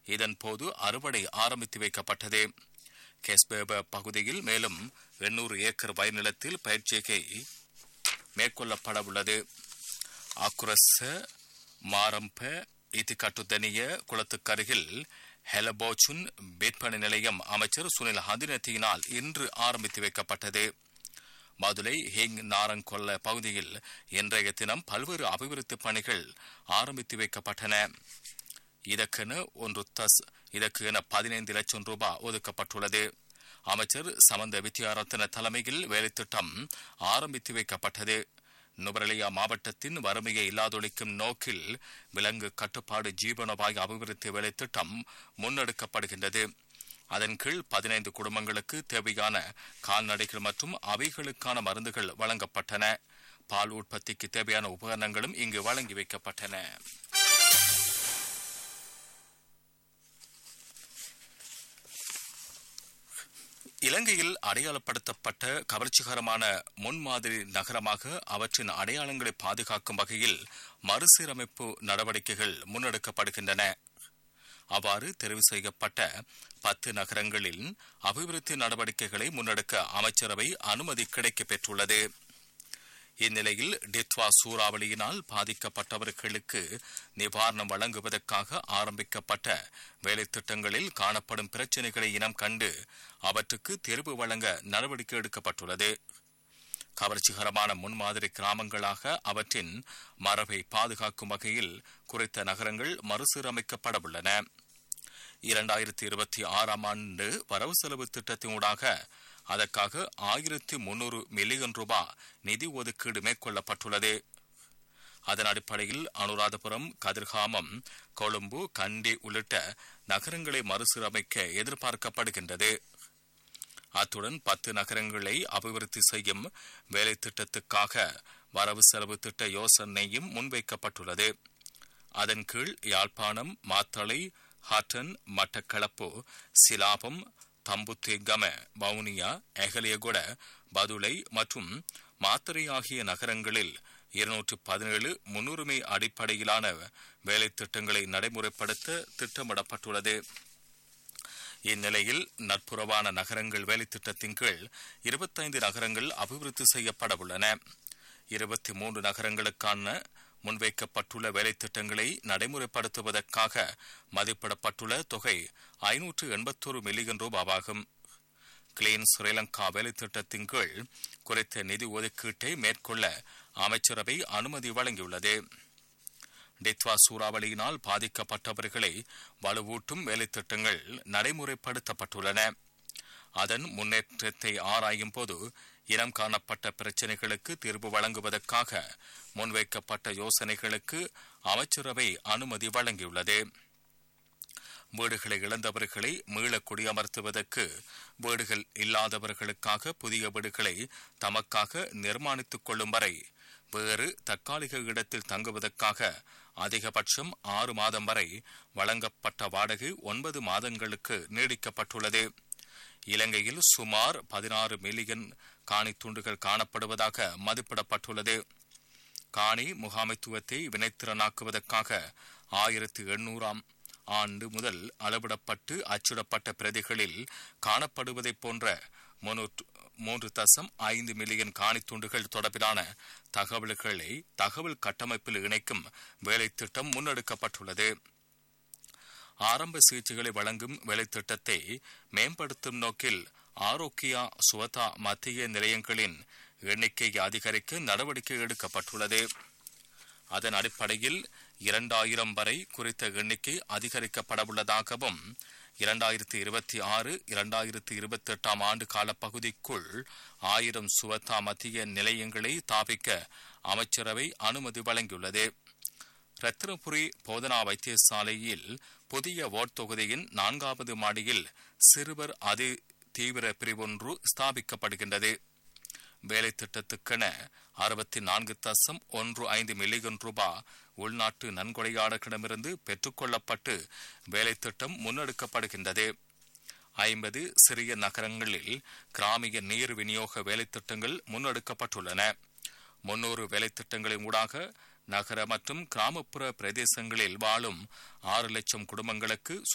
இதன் போது அறுவடை ஆரம்பித்து வைக்கப்பட்டது கெஸ்பேப பகுதியில் மேலும் எண்ணூறு ஏக்கர் வயல் நிலத்தில் பயிற்சிகை மேற்கொள்ளப்பட உள்ளது அக்குரச மாரம்ப இத்திகட்டுத்தனிய குளத்துக்கருகில் ஹெலபோச்சுன் விற்பனை நிலையம் அமைச்சர் சுனில் ஹந்தினத்தியினால் இன்று ஆரம்பித்து வைக்கப்பட்டது மதுரை ஹிங் நாரங்கொல்ல பகுதியில் இன்றைய தினம் பல்வேறு அபிவிருத்தி பணிகள் ஆரம்பித்து வைக்கப்பட்டன இதற்கென ஒன்று தஸ் இதற்கு என பதினைந்து லட்சம் ரூபாய் ஒதுக்கப்பட்டுள்ளது அமைச்சர் சமந்த வித்யாரத்ன தலைமையில் வேலைத்திட்டம் ஆரம்பித்து வைக்கப்பட்டது நுவரெலியா மாவட்டத்தின் வறுமையை இல்லாதொழிக்கும் நோக்கில் விலங்கு கட்டுப்பாடு ஜீவனோபாய அபிவிருத்தி வேலைத்திட்டம் முன்னெடுக்கப்படுகின்றது அதன் கீழ் பதினைந்து குடும்பங்களுக்கு தேவையான கால்நடைகள் மற்றும் அவைகளுக்கான மருந்துகள் வழங்கப்பட்டன பால் உற்பத்திக்கு தேவையான உபகரணங்களும் இங்கு வழங்கி வைக்கப்பட்டன இலங்கையில் அடையாளப்படுத்தப்பட்ட கவர்ச்சிகரமான முன்மாதிரி நகரமாக அவற்றின் அடையாளங்களை பாதுகாக்கும் வகையில் மறுசீரமைப்பு நடவடிக்கைகள் முன்னெடுக்கப்படுகின்றன அவ்வாறு தெரிவு செய்யப்பட்ட பத்து நகரங்களில் அபிவிருத்தி நடவடிக்கைகளை முன்னெடுக்க அமைச்சரவை அனுமதி கிடைக்கப் பெற்றுள்ளது இந்நிலையில் டித்வா சூறாவளியினால் பாதிக்கப்பட்டவர்களுக்கு நிவாரணம் வழங்குவதற்காக ஆரம்பிக்கப்பட்ட வேலைத்திட்டங்களில் காணப்படும் பிரச்சினைகளை இனம் கண்டு அவற்றுக்கு தீர்வு வழங்க நடவடிக்கை எடுக்கப்பட்டுள்ளது கவர்ச்சிகரமான முன்மாதிரி கிராமங்களாக அவற்றின் மரபை பாதுகாக்கும் வகையில் குறித்த நகரங்கள் மறுசீரமைக்கப்பட உள்ளன இரண்டாயிரத்தி இருபத்தி ஆறாம் ஆண்டு வரவு செலவு திட்டத்தினூடாக அதற்காக ஆயிரத்தி முன்னூறு மில்லியன் ரூபாய் நிதி ஒதுக்கீடு மேற்கொள்ளப்பட்டுள்ளது அதன் அடிப்படையில் அனுராதபுரம் கதிர்காமம் கொழும்பு கண்டி உள்ளிட்ட நகரங்களை மறுசீரமைக்க எதிர்பார்க்கப்படுகின்றது அத்துடன் பத்து நகரங்களை அபிவிருத்தி செய்யும் வேலை திட்டத்துக்காக வரவு செலவு திட்ட யோசனையும் முன்வைக்கப்பட்டுள்ளது அதன் கீழ் யாழ்ப்பாணம் மாத்தளை ஹாட்டன் மட்டக்களப்பு சிலாபம் தம்புத்தேகம வவுனியா எகலியகுட பதுளை மற்றும் மாத்தறை ஆகிய நகரங்களில் இருநூற்று பதினேழு முன்னுரிமை அடிப்படையிலான வேலை திட்டங்களை நடைமுறைப்படுத்த திட்டமிடப்பட்டுள்ளது இந்நிலையில் நட்புறவான நகரங்கள் வேலை திட்டத்தின் கீழ் இருபத்தைந்து நகரங்கள் அபிவிருத்தி செய்யப்பட உள்ளன இருபத்தி மூன்று நகரங்களுக்கான முன்வைக்கப்பட்டுள்ள வேலை திட்டங்களை நடைமுறைப்படுத்துவதற்காக மதிப்பிடப்பட்டுள்ள தொகை ஐநூற்று எண்பத்தோரு மில்லியன் ரூபாவாகும் கிளீன் ஸ்ரீலங்கா வேலை திட்டத்தின் கீழ் குறைத்த நிதி ஒதுக்கீட்டை மேற்கொள்ள அமைச்சரவை அனுமதி வழங்கியுள்ளது டித்வா சூறாவளியினால் பாதிக்கப்பட்டவர்களை வலுவூட்டும் வேலைத்திட்டங்கள் நடைமுறைப்படுத்தப்பட்டுள்ளன அதன் முன்னேற்றத்தை ஆராயும் போது இனம் காணப்பட்ட பிரச்சினைகளுக்கு தீர்வு வழங்குவதற்காக முன்வைக்கப்பட்ட யோசனைகளுக்கு அமைச்சரவை அனுமதி வழங்கியுள்ளது வீடுகளை இழந்தவர்களை மீள குடியமர்த்துவதற்கு வீடுகள் இல்லாதவர்களுக்காக புதிய வீடுகளை தமக்காக நிர்மாணித்துக் கொள்ளும் வரை வேறு தற்காலிக இடத்தில் தங்குவதற்காக அதிகபட்சம் ஆறு மாதம் வரை வழங்கப்பட்ட வாடகை ஒன்பது மாதங்களுக்கு நீடிக்கப்பட்டுள்ளது இலங்கையில் சுமார் பதினாறு மில்லியன் காணி துண்டுகள் காணப்படுவதாக மதிப்பிடப்பட்டுள்ளது காணி முகாமைத்துவத்தை வினைத்திறனாக்குவதற்காக ஆயிரத்தி எண்ணூறாம் ஆண்டு முதல் அளவிடப்பட்டு அச்சிடப்பட்ட பிரதிகளில் காணப்படுவதைப் போன்ற மூன்று தசம் ஐந்து மில்லியன் காணித்துண்டுகள் தொடர்பிலான தகவல்களை தகவல் கட்டமைப்பில் இணைக்கும் வேலை திட்டம் முன்னெடுக்கப்பட்டுள்ளது ஆரம்ப சிகிச்சைகளை வழங்கும் வேலைத்திட்டத்தை மேம்படுத்தும் நோக்கில் ஆரோக்கியா சுவதா மத்திய நிலையங்களின் எண்ணிக்கையை அதிகரிக்க நடவடிக்கை எடுக்கப்பட்டுள்ளது அதன் அடிப்படையில் இரண்டாயிரம் வரை குறித்த எண்ணிக்கை அதிகரிக்கப்படவுள்ளதாகவும் இரண்டாயிரத்தி இருபத்தி ஆறு இரண்டாயிரத்தி இருபத்தி எட்டாம் ஆண்டு காலப்பகுதிக்குள் ஆயிரம் சுவத்தா மத்திய நிலையங்களை தாபிக்க அமைச்சரவை அனுமதி வழங்கியுள்ளது ரத்தினபுரி போதனா வைத்தியசாலையில் புதிய வார்ட் தொகுதியின் நான்காவது மாடியில் சிறுவர் அதி தீவிர பிரிவொன்று ஸ்தாபிக்கப்படுகின்றது வேலை திட்டத்துக்கென அறுபத்தி நான்கு தசம் ஒன்று ஐந்து மில்லியன் ரூபாய் உள்நாட்டு நன்கொடையாளர்களிடமிருந்து பெற்றுக்கொள்ளப்பட்டு வேலை திட்டம் முன்னெடுக்கப்படுகின்றது ஐம்பது சிறிய நகரங்களில் கிராமிய நீர் விநியோக வேலைத்திட்டங்கள் முன்னெடுக்கப்பட்டுள்ளன முன்னூறு வேலைத்திட்டங்களின் ஊடாக நகர மற்றும் கிராமப்புற பிரதேசங்களில் வாழும் ஆறு லட்சம் குடும்பங்களுக்கு